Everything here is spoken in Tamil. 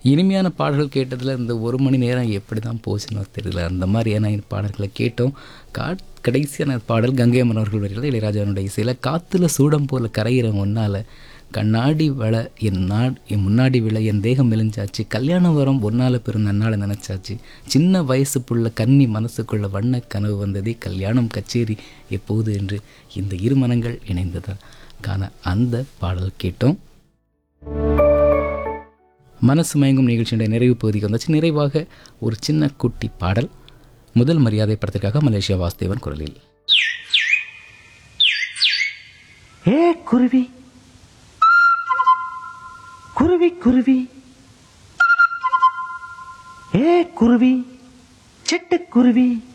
இனிமையான பாடல்கள் கேட்டதில் இந்த ஒரு மணி நேரம் எப்படி தான் போச்சுன்னு தெரியல அந்த மாதிரியான பாடல்களை கேட்டோம் கா கடைசியான பாடல் கங்கை அம்மன் அவர்கள் வரையில் இளையராஜாவுடைய இசையில் காற்றுல சூடம் போல கரையிற ஒன்றால் கண்ணாடி வள என் நாட் என் முன்னாடி விழ என் தேகம் மெலிஞ்சாச்சு கல்யாணம் வரம் ஒன்றால் பெரும் நன்னால நினச்சாச்சு சின்ன வயசு புள்ள கன்னி மனசுக்குள்ள வண்ண கனவு வந்ததே கல்யாணம் கச்சேரி எப்போது என்று இந்த இரு மனங்கள் இணைந்ததா காண அந்த பாடல் கேட்டோம் மனசு மயங்கும் நிகழ்ச்சியுடைய நிறைவு பகுதிக்கு வந்தாச்சு நிறைவாக ஒரு சின்ன குட்டி பாடல் முதல் மரியாதை படத்திற்காக மலேசியா வாசுதேவன் குரலில் ஏ குருவி குருவி குருவி ஏ குருவி சிட்டுக்குருவி